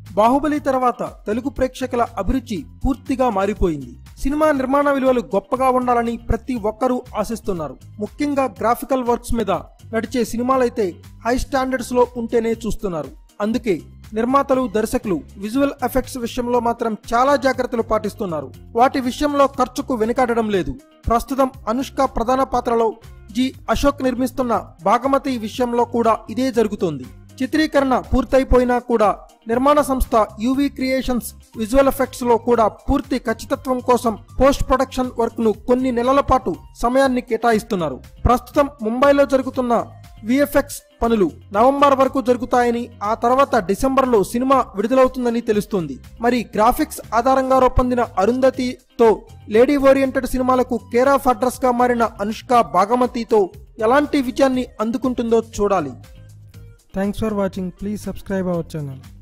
బాహుబలి తర్వాత తెలుగు ప్రేక్షకుల అభిరుచి పూర్తిగా మారిపోయింది సినిమా నిర్మాణ విలువలు గొప్పగా ఉండాలని ప్రతి ఒక్కరూ ఆశిస్తున్నారు ముఖ్యంగా గ్రాఫికల్ వర్క్స్ మీద నడిచే సినిమాలైతే హై స్టాండర్డ్స్ లో ఉంటేనే చూస్తున్నారు అందుకే నిర్మాతలు దర్శకులు విజువల్ ఎఫెక్ట్స్ విషయంలో మాత్రం చాలా జాగ్రత్తలు పాటిస్తున్నారు వాటి విషయంలో ఖర్చుకు వెనుకాడడం లేదు ప్రస్తుతం అనుష్క ప్రధాన పాత్రలో జి అశోక్ నిర్మిస్తున్న భాగమతి విషయంలో కూడా ఇదే జరుగుతోంది చిత్రీకరణ పూర్తయిపోయినా కూడా నిర్మాణ సంస్థ యూవీ క్రియేషన్స్ విజువల్ ఎఫెక్ట్స్ లో కూడా పూర్తి ఖచ్చితత్వం కోసం పోస్ట్ ప్రొడక్షన్ వర్క్ ను కొన్ని నెలల పాటు సమయాన్ని కేటాయిస్తున్నారు ప్రస్తుతం ముంబైలో జరుగుతున్న విఎఫ్ఎక్స్ పనులు నవంబర్ వరకు జరుగుతాయని ఆ తర్వాత డిసెంబర్ లో సినిమా విడుదలవుతుందని తెలుస్తోంది మరి గ్రాఫిక్స్ ఆధారంగా రూపొందిన అరుంధతితో లేడీ ఓరియంటెడ్ సినిమాలకు కేర్ ఆఫ్ అడ్రస్ గా మారిన అనుష్క భాగమతితో ఎలాంటి విజయాన్ని అందుకుంటుందో చూడాలి thanks for watching please subscribe our channel